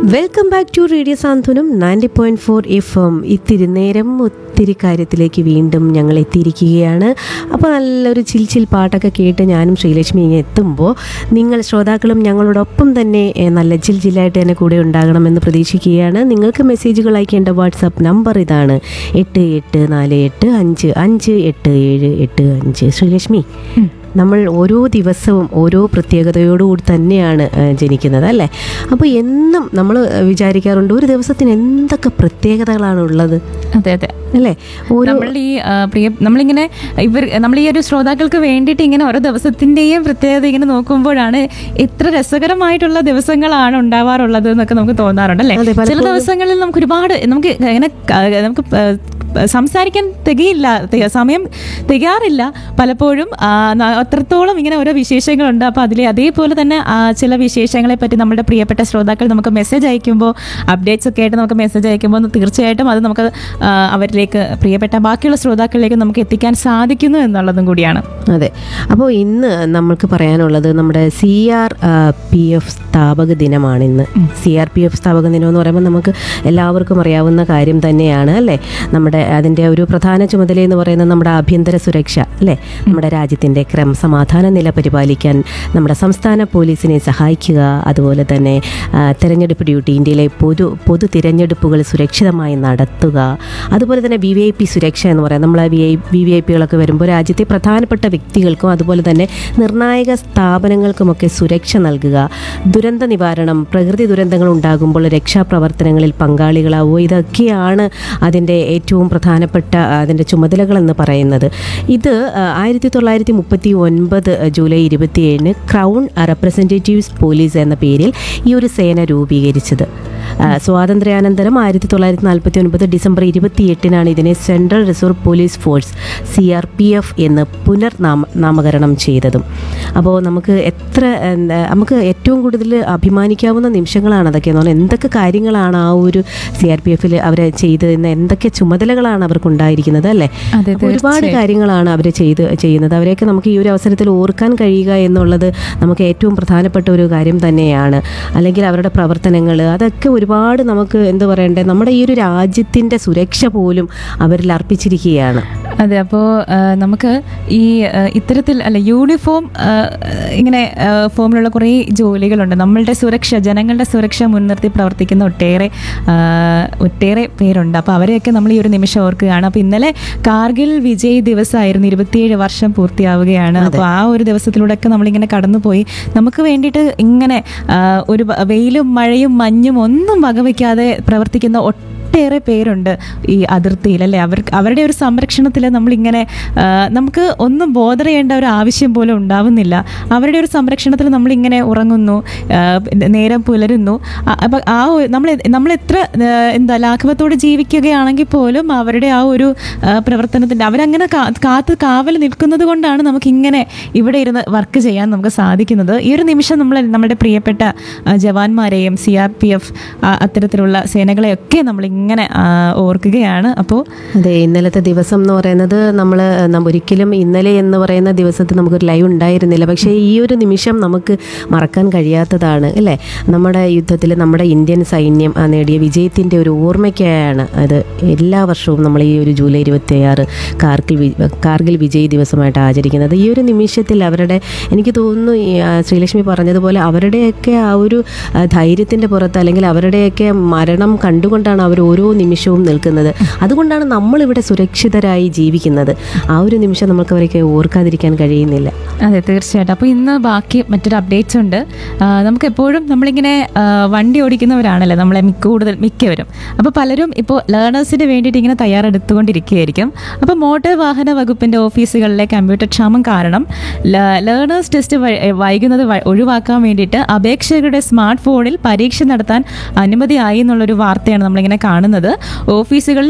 welcome back to radio Santhwanam ninety point four F M ഇത്തിരി നേരം ഒത്തിരി കാര്യത്തിലേക്ക് വീണ്ടും ഞങ്ങൾ എത്തിയിരിക്കുകയാണ് അപ്പോൾ നല്ലൊരു ചിൽ ചിൽ പാട്ടൊക്കെ കേട്ട് ഞാനും ശ്രീലക്ഷ്മി ഇങ്ങനെ എത്തുമ്പോൾ നിങ്ങൾ ശ്രോതാക്കളും ഞങ്ങളോടൊപ്പം തന്നെ ഏഹ്, നല്ല ചിൽ ചില്ലായിട്ട് തന്നെ കൂടെ ഉണ്ടാകണമെന്ന് പ്രതീക്ഷിക്കുകയാണ് നിങ്ങൾക്ക് മെസ്സേജുകൾ അയക്കേണ്ട വാട്സാപ്പ് നമ്പർ ഇതാണ് എട്ട് എട്ട് നാല് എട്ട് അഞ്ച് അഞ്ച് എട്ട് ഏഴ് എട്ട് അഞ്ച് ശ്രീലക്ഷ്മി നമ്മൾ ഓരോ ദിവസവും ഓരോ പ്രത്യേകതയോടുകൂടി തന്നെയാണ് ആ, ജനിക്കുന്നത് അല്ലേ അപ്പോൾ എന്നും നമ്മൾ വിചാരിക്കാറുണ്ട് ഒരു ദിവസത്തിന് എന്തൊക്കെ പ്രത്യേകതകളാണ് ഉള്ളത് അതെ അതെ അല്ലേ ഓരോ നമ്മൾ ഈ ആ, പ്രിയ നമ്മളിങ്ങനെ ഇവർ നമ്മൾ ഈ ഒരു ശ്രോതാക്കൾക്ക് വേണ്ടിയിട്ട് ഇങ്ങനെ ഓരോ ദിവസത്തിന്റെയും പ്രത്യേകത ഇങ്ങനെ നോക്കുമ്പോഴാണ് എത്ര രസകരമായിട്ടുള്ള ദിവസങ്ങളാണ് ഉണ്ടാവാറുള്ളത് എന്നൊക്കെ നമുക്ക് തോന്നാറുണ്ട് അല്ലേ അതെ, ചില പലപ്പോഴും- ദിവസങ്ങളിൽ നമുക്ക് ഒരുപാട് നമുക്ക് ഇങ്ങനെ ക- നമുക്ക് ആ, സംസാരിക്കാൻ തികയില്ല തി- സമയം തികയാറില്ല പലപ്പോഴും ആ, ന- അത്രത്തോളം ഇങ്ങനെ ഓരോ വിശേഷങ്ങളുണ്ട് അപ്പോൾ അതിലെ അതേപോലെ തന്നെ ആ, ചില വിശേഷങ്ങളെ പറ്റി നമ്മുടെ പ്രിയപ്പെട്ട ശ്രോതാക്കൾ നമുക്ക് മെസ്സേജ് അയക്കുമ്പോൾ അപ്ഡേറ്റ്സ് ഒക്കെ ആയിട്ട് നമുക്ക് മെസ്സേജ് അയക്കുമ്പോൾ തീർച്ചയായിട്ടും അത് നമുക്ക് ആ, അവരിലേക്ക് പ്രിയപ്പെട്ട ബാക്കിയുള്ള ശ്രോതാക്കളിലേക്ക് നമുക്ക് എത്തിക്കാൻ സാധിക്കുന്നു എന്നുള്ളതും കൂടിയാണ് അതെ അപ്പോൾ ഇന്ന് നമ്മൾക്ക് പറയാനുള്ളത് നമ്മുടെ സി ആർ പി എഫ് സ്ഥാപക ദിനമാണ് ഇന്ന് സി ആർ പി എഫ് സ്ഥാപക ദിനം എന്ന് പറയുമ്പോൾ നമുക്ക് എല്ലാവർക്കും അറിയാവുന്ന കാര്യം തന്നെയാണ് അല്ലേ നമ്മുടെ അതിൻ്റെ ഒരു പ്രധാന ചുമതല എന്ന് പറയുന്നത് നമ്മുടെ ആഭ്യന്തര സുരക്ഷ അല്ലേ നമ്മുടെ രാജ്യത്തിൻ്റെ ക്രമസമാധാന നില പരിപാലിക്കാൻ നമ്മുടെ സംസ്ഥാന പോലീസിനെ സഹായിക്കുക അതുപോലെ തന്നെ ആ, തെരഞ്ഞെടുപ്പ് ഡ്യൂട്ടി ഇന്ത്യയിലെ പൊതു പൊതു തിരഞ്ഞെടുപ്പുകൾ സുരക്ഷിതമായി നടത്തുക അതുപോലെ തന്നെ വി വി ഐ പി സുരക്ഷ എന്ന് പറയാം നമ്മൾ V I V V I പികളൊക്കെ വരുമ്പോൾ രാജ്യത്തെ പ്രധാനപ്പെട്ട വ്യക്തികൾക്കും അതുപോലെ തന്നെ നിർണായക സ്ഥാപനങ്ങൾക്കുമൊക്കെ സുരക്ഷ നൽകുക ദുരന്ത നിവാരണം പ്രകൃതി ദുരന്തങ്ങൾ ഉണ്ടാകുമ്പോൾ രക്ഷാപ്രവർത്തനങ്ങളിൽ പങ്കാളികളാവുക ഇതൊക്കെയാണ് അതിൻ്റെ ഏറ്റവും പ്രധാനപ്പെട്ട അതിൻ്റെ ചുമതലകളെന്ന് പറയുന്നത് ഇത് ആ, ആയിരത്തി തൊള്ളായിരത്തി മുപ്പത്തി ഒൻപത് ജൂലൈ ഇരുപത്തിയേഴിന് ക്രൗൺ റെപ്രസെൻറ്റേറ്റീവ്സ് പോലീസ് എന്ന പേരിൽ ഈ ഒരു സേന രൂപീകരിച്ചത് ആ, സ്വാതന്ത്ര്യാനന്തരം ആയിരത്തി തൊള്ളായിരത്തി നാൽപ്പത്തി ഒൻപത് ഡിസംബർ ഇരുപത്തിയെട്ടിനാണ് ഇതിനെ Central Reserve Police Force C R P F എന്ന് പുനർനാമ നാമകരണം ചെയ്തതും അപ്പോൾ നമുക്ക് എത്ര എന്താ, നമുക്ക് ഏറ്റവും കൂടുതൽ അഭിമാനിക്കാവുന്ന നിമിഷങ്ങളാണ് അതൊക്കെ എന്ന് പറഞ്ഞാൽ എന്തൊക്കെ കാര്യങ്ങളാണ് ആ ഒരു സി ആർ പി എഫിൽ അവർ ചെയ്തതെന്ന് എന്തൊക്കെ ചുമതലകളാണ് അവർക്കുണ്ടായിരിക്കുന്നത് അല്ലേ അതെ, അപ്പോൾ ഒരുപാട് കാര്യങ്ങളാണ് അവർ ചെയ്ത് ചെയ്യുന്നത് അവരെയൊക്കെ നമുക്ക് ഈ ഒരു അവസരത്തിൽ ഓർക്കാൻ കഴിയുക എന്നുള്ളത് നമുക്ക് ഏറ്റവും പ്രധാനപ്പെട്ട ഒരു കാര്യം തന്നെയാണ് അല്ലെങ്കിൽ അവരുടെ പ്രവർത്തനങ്ങൾ അതൊക്കെ ഒരുപാട് നമുക്ക് എന്ത് പറയണ്ടേ നമ്മുടെ ഈ ഒരു രാജ്യത്തിൻ്റെ സുരക്ഷ പോലും അവരിൽ അർപ്പിച്ചിരിക്കുകയാണ് അതെ അപ്പോൾ നമുക്ക് ഈ ആ, ഇത്തരത്തിൽ അല്ല യൂണിഫോം ആ, ഇങ്ങനെ ആ, ഫോമിലുള്ള കുറേ ജോലികളുണ്ട് നമ്മളുടെ സുരക്ഷ ജനങ്ങളുടെ സുരക്ഷ മുൻനിർത്തി പ്രവർത്തിക്കുന്ന ഒട്ടേറെ ആ, ഒട്ടേറെ പേരുണ്ട് അപ്പോൾ അവരെയൊക്കെ നമ്മൾ ഈ ഒരു നിമിഷം ഓർക്കുകയാണ് അപ്പോൾ ഇന്നലെ കാർഗിൽ വിജയ് ദിവസമായിരുന്നു ഇരുപത്തിയേഴ് വർഷം പൂർത്തിയാവുകയാണ് അപ്പോൾ ആ ഒരു ദിവസത്തിലൂടെയൊക്കെ നമ്മളിങ്ങനെ കടന്നുപോയി നമുക്ക് വേണ്ടിയിട്ട് ഇങ്ങനെ ആ, ഒരു വ- വെയിലും മഴയും മഞ്ഞും ഒന്നും വകവയ്ക്കാതെ പ്രവർത്തിക്കുന്ന ഒട്ടേറെ പേരുണ്ട് ഈ അതിർത്തിയിൽ അല്ലേ അവർക്ക് അവരുടെ ഒരു സംരക്ഷണത്തിൽ നമ്മളിങ്ങനെ ആ, നമുക്ക് ഒന്നും ബോധർ ചെയ്യേണ്ട ഒരു ആവശ്യം പോലും ഉണ്ടാവുന്നില്ല അവരുടെ ഒരു സംരക്ഷണത്തിൽ നമ്മളിങ്ങനെ ഉറങ്ങുന്നു ആ, നേരം പുലരുന്നു ആ, അപ്പം ആ ഒരു- നമ്മൾ നമ്മൾ എത്ര ആ, എന്താ ലാഘവത്തോടെ ജീവിക്കുകയാണെങ്കിൽ പോലും അവരുടെ ആ ഒരു ആ, പ്രവർത്തനത്തിൻ്റെ അവരങ്ങനെ കാ- കാത്ത് കാവൽ നിൽക്കുന്നത് കൊണ്ടാണ് നമുക്കിങ്ങനെ ഇവിടെ ഇരുന്ന് വർക്ക് ചെയ്യാൻ നമുക്ക് സാധിക്കുന്നത് ഈ ഒരു നിമിഷം നമ്മൾ നമ്മുടെ പ്രിയപ്പെട്ട ആ, ജവാന്മാരെയും സി ആർ പി എഫ് അത്തരത്തിലുള്ള സേനകളെയൊക്കെ നമ്മളിങ്ങനെ ആ, ഓർക്കുകയാണ് അപ്പോൾ അതെ ഇന്നലത്തെ ദിവസം എന്ന് പറയുന്നത് നമ്മൾ ഒരിക്കലും ഇന്നലെ എന്ന് പറയുന്ന ദിവസത്തിൽ നമുക്കൊരു ലൈവ് ഉണ്ടായിരുന്നില്ല പക്ഷേ ഈ ഒരു നിമിഷം നമുക്ക് മറക്കാൻ കഴിയാത്തതാണ് അല്ലേ നമ്മുടെ യുദ്ധത്തിൽ നമ്മുടെ ഇന്ത്യൻ സൈന്യം ആ, നേടിയ വിജയത്തിൻ്റെ ഒരു ഓർമ്മയ്ക്കായാണ് അത് എല്ലാ വർഷവും നമ്മൾ ഈ ഒരു ജൂലൈ ഇരുപത്തിയാറ് കാർഗിൽ വി- കാർഗിൽ വിജയ് ദിവസമായിട്ട് ആചരിക്കുന്നത് ഈ ഒരു നിമിഷത്തിൽ അവരുടെ എനിക്ക് തോന്നുന്നു ഈ, ആ, ശ്രീലക്ഷ്മി പറഞ്ഞതുപോലെ അവരുടെയൊക്കെ ആ ഒരു ആ, ധൈര്യത്തിൻ്റെ പുറത്ത് അല്ലെങ്കിൽ അവരുടെയൊക്കെ മരണം കണ്ടുകൊണ്ടാണ് അവർ ഓരോ നിമിഷവും നിൽക്കുന്നത് അതുകൊണ്ടാണ് നമ്മളിവിടെ സുരക്ഷിതരായി ജീവിക്കുന്നത് ആ ഒരു നിമിഷം നമുക്ക് അവരൊക്കെ ഓർക്കാതിരിക്കാൻ കഴിയുന്നില്ല അതെ തീർച്ചയായിട്ടും അപ്പോൾ ഇന്ന് ബാക്കി മറ്റൊരു അപ്ഡേറ്റ്സ് ഉണ്ട് ആ, നമുക്ക് എപ്പോഴും നമ്മളിങ്ങനെ ആ, വണ്ടി ഓടിക്കുന്നവരാണല്ലോ നമ്മളെ മിക്ക കൂടുതൽ മിക്കവരും അപ്പോൾ പലരും ഇപ്പോൾ ലേണേഴ്സിന് വേണ്ടിയിട്ട് ഇങ്ങനെ തയ്യാറെടുത്തുകൊണ്ടിരിക്കുകയായിരിക്കും അപ്പോൾ മോട്ടോർ വാഹന വകുപ്പിൻ്റെ ഓഫീസുകളിലെ കമ്പ്യൂട്ടർ ക്ഷാമം കാരണം ലേണേഴ്സ് ടെസ്റ്റ് വൈകുന്നത് വ- ഒഴിവാക്കാൻ വേണ്ടിയിട്ട് അപേക്ഷകരുടെ സ്മാർട്ട് ഫോണിൽ പരീക്ഷ നടത്താൻ അനുമതിയായി എന്നുള്ളൊരു വാർത്തയാണ് നമ്മളിങ്ങനെ കാണുന്നത് ഓഫീസുകളിൽ